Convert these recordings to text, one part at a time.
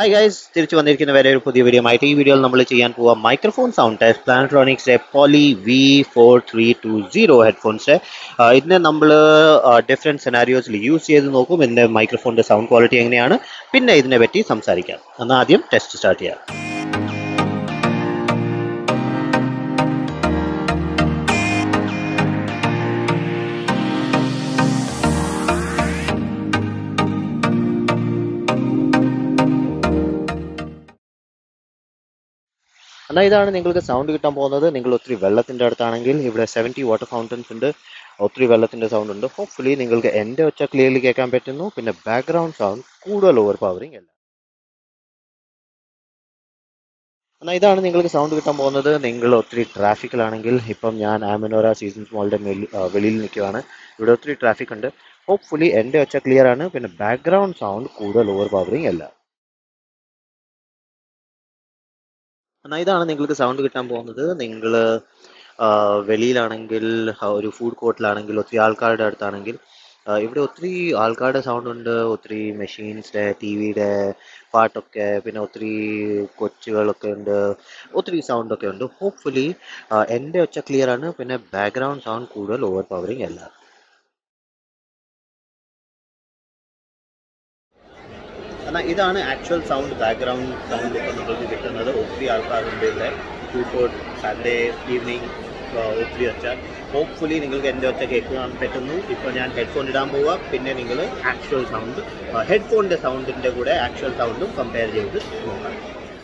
hi guys തിരിച്ചു വന്നിരിക്കുന്ന വരെ ഒരു പുതിയ വീഡിയോ ആയിട്ട് ഈ വീഡിയോയിൽ നമ്മൾ ചെയ്യാൻ പോവുക മൈക്രോഫോൺ സൗണ്ട് ടെസ്റ്റ് പ്ലാനട്രോണിക്സിന്റെ Poly V four three two zero headphones ഇതിനെ നമ്മൾ ഡിഫറെൻറ്റ് സെനാരിയോസിൽ യൂസ് ചെയ്ത് നോക്കും ഇതിൻ്റെ മൈക്രോഫോണിൻ്റെ സൗണ്ട് ക്വാളിറ്റി എങ്ങനെയാണ് പിന്നെ ഇതിനെ പറ്റി സംസാരിക്കാം എന്നാൽ ആദ്യം ടെസ്റ്റ് സ്റ്റാർട്ട് ചെയ്യാം എന്നാൽ ഇതാണ് നിങ്ങൾക്ക് സൗണ്ട് കിട്ടാൻ പോകുന്നത് നിങ്ങൾ ഒത്തിരി വെള്ളത്തിൻ്റെ അടുത്താണെങ്കിൽ ഇവിടെ സെവൻറ്റി വാട്ടർ ഫൗണ്ടൻസ് ഉണ്ട് ഒത്തിരി വെള്ളത്തിൻ്റെ സൗണ്ട് ഉണ്ട് ഹോപ്പ്ഫുള്ളി നിങ്ങൾക്ക് എൻ്റെ ഒച്ച ക്ലിയർലി കേൾക്കാൻ പറ്റുന്നു പിന്നെ ബാക്ക്ഗ്രൗണ്ട് സൗണ്ട് കൂടുതൽ ഓവർ പവറിങ് അല്ല എന്നാൽ ഇതാണ് നിങ്ങൾക്ക് സൗണ്ട് കിട്ടാൻ പോകുന്നത് നിങ്ങൾ ഒത്തിരി ട്രാഫിക്കിലാണെങ്കിൽ ഇപ്പം ഞാൻ ആമിനോറ സീസൺസ് മോളുടെ വെളിയിൽ നിൽക്കുവാണ് ഇവിടെ ഒത്തിരി ട്രാഫിക് ഉണ്ട് ഹോപ്പ്ഫുള്ളി എൻ്റെ ഒച്ച ക്ലിയർ ആണ് പിന്നെ ബാക്ക്ഗ്രൗണ്ട് സൗണ്ട് കൂടുതൽ ഓവർ പവറിങ് അല്ല എന്നാൽ ഇതാണ് നിങ്ങൾക്ക് സൗണ്ട് കിട്ടാൻ പോകുന്നത് നിങ്ങൾ വെളിയിലാണെങ്കിൽ ഒരു ഫുഡ് കോർട്ടിലാണെങ്കിൽ ഒത്തിരി ആൾക്കാരുടെ അടുത്താണെങ്കിൽ ഇവിടെ ഒത്തിരി ആൾക്കാരുടെ സൗണ്ട് ഉണ്ട് ഒത്തിരി മെഷീൻസിൻ്റെ ടി വിയുടെ പാട്ടൊക്കെ പിന്നെ ഒത്തിരി കൊച്ചുകളൊക്കെ ഉണ്ട് ഒത്തിരി സൗണ്ടൊക്കെ ഉണ്ട് ഹോപ്പ്ഫുള്ളി എൻ്റെ ഒച്ച ക്ലിയർ ആണ് പിന്നെ ബാക്ക്ഗ്രൗണ്ട് സൗണ്ട് കൂടുതൽ ഓവർ പവറിങ് അല്ല എന്നാൽ ഇതാണ് ആക്ച്വൽ സൗണ്ട് ബാക്ക്ഗ്രൗണ്ട് സൗണ്ട് ഇപ്പോൾ നിങ്ങൾക്ക് കിട്ടുന്നത് ഒത്തിരി ആൾക്കാരുണ്ട് ഇവിടെ ഫുഡ് കോർട്ട് സൺഡേ ഈവനിങ് ഒത്തിരി ഒച്ച ഹോപ്പ്ഫുള്ളി നിങ്ങൾക്ക് എൻ്റെ ഒച്ച കേൾക്കാൻ പറ്റുന്നു ഇപ്പോൾ ഞാൻ ഹെഡ്ഫോൺ ഇടാൻ പോവുക പിന്നെ നിങ്ങൾ ആക്ച്വൽ സൗണ്ട് ഹെഡ്ഫോണിൻ്റെ സൗണ്ടിൻ്റെ കൂടെ ആക്ച്വൽ സൗണ്ടും കമ്പയർ ചെയ്ത് നോക്കാം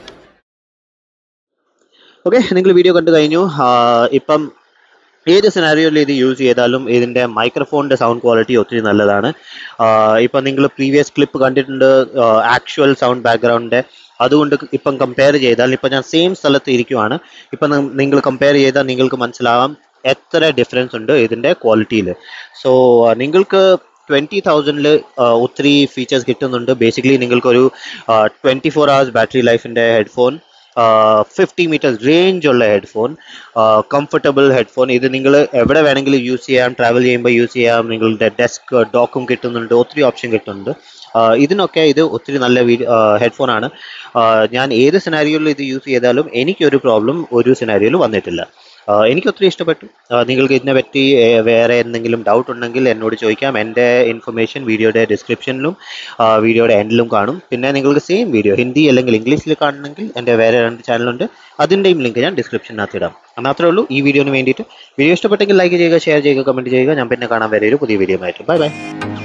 ഓക്കെ നിങ്ങൾ വീഡിയോ കണ്ടു കഴിഞ്ഞു ഇപ്പം ഏത് സിനാരിയോയിൽ ഇത് യൂസ് ചെയ്താലും ഇതിൻ്റെ മൈക്രോഫോണിൻ്റെ സൗണ്ട് ക്വാളിറ്റി ഒത്തിരി നല്ലതാണ് ഇപ്പം നിങ്ങൾ പ്രീവിയസ് ക്ലിപ്പ് കണ്ടിട്ടുണ്ട് ആക്ച്വൽ സൗണ്ട് ബാക്ക്ഗ്രൗണ്ടിൻ്റെ അതുകൊണ്ട് ഇപ്പം കമ്പയർ ചെയ്താൽ ഇപ്പം ഞാൻ സെയിം സ്ഥലത്ത് ഇരിക്കുവാണ് ഇപ്പം നിങ്ങൾ കമ്പയർ ചെയ്താൽ നിങ്ങൾക്ക് മനസ്സിലാവാം എത്ര ഡിഫറൻസ് ഉണ്ട് ഇതിൻ്റെ ക്വാളിറ്റിയിൽ സോ നിങ്ങൾക്ക് ട്വൻറ്റി തൗസൻഡിൽ ഒത്തിരി ഫീച്ചേഴ്സ് കിട്ടുന്നുണ്ട് ബേസിക്കലി നിങ്ങൾക്കൊരു ട്വൻറ്റി ഫോർ അവേഴ്സ് ബാറ്ററി ലൈഫിൻ്റെ ഹെഡ്ഫോൺ ഫിഫ്റ്റി മീറ്റേഴ്സ് റേഞ്ച് ഉള്ള ഹെഡ്ഫോൺ കംഫർട്ടബിൾ ഹെഡ്ഫോൺ ഇത് നിങ്ങൾ എവിടെ വേണമെങ്കിലും യൂസ് ചെയ്യാം ട്രാവൽ ചെയ്യുമ്പോൾ യൂസ് ചെയ്യാം നിങ്ങളുടെ ഡെസ്ക് ഡോക്കും കിട്ടുന്നുണ്ട് ഒത്തിരി ഓപ്ഷൻ കിട്ടുന്നുണ്ട് ഇതിനൊക്കെ ഇത് ഒത്തിരി നല്ല ഹെഡ്ഫോൺ ആണ് ഞാൻ ഏത് സിനാരിയോയിൽ ഇത് യൂസ് ചെയ്താലും എനിക്കൊരു പ്രോബ്ലം ഒരു സിനാരിയോയിൽ വന്നിട്ടില്ല എനിക്ക് ഒത്തിരി ഇഷ്ടപ്പെട്ടു നിങ്ങൾക്ക് ഇതിനെ പറ്റി വേറെ എന്തെങ്കിലും ഡൗട്ട് ഉണ്ടെങ്കിൽ എന്നോട് ചോദിക്കാം എൻ്റെ ഇൻഫർമേഷൻ വീഡിയോയുടെ ഡിസ്ക്രിപ്ഷനിലും വീഡിയോയുടെ എൻഡിലും കാണും പിന്നെ നിങ്ങൾക്ക് സെയിം വീഡിയോ ഹിന്ദി അല്ലെങ്കിൽ ഇംഗ്ലീഷിൽ കാണണമെങ്കിൽ എൻ്റെ വേറെ രണ്ട് ചാനലുണ്ട് അതിൻ്റെയും ലിങ്ക് ഞാൻ ഡിസ്ക്രിപ്ഷനകത്ത് ഇടാം മാത്രമേ ഉള്ളൂ ഈ വീഡിയോന് വേണ്ടിയിട്ട് വീഡിയോ ഇഷ്ടപ്പെട്ടെങ്കിൽ ലൈക്ക് ചെയ്യുക ഷെയർ ചെയ്യുക കമൻറ്റ് ചെയ്യുക ഞാൻ പിന്നെ കാണാൻ വരെ ഒരു പുതിയ വീഡിയോ ആയിട്ട് ബൈ ബൈ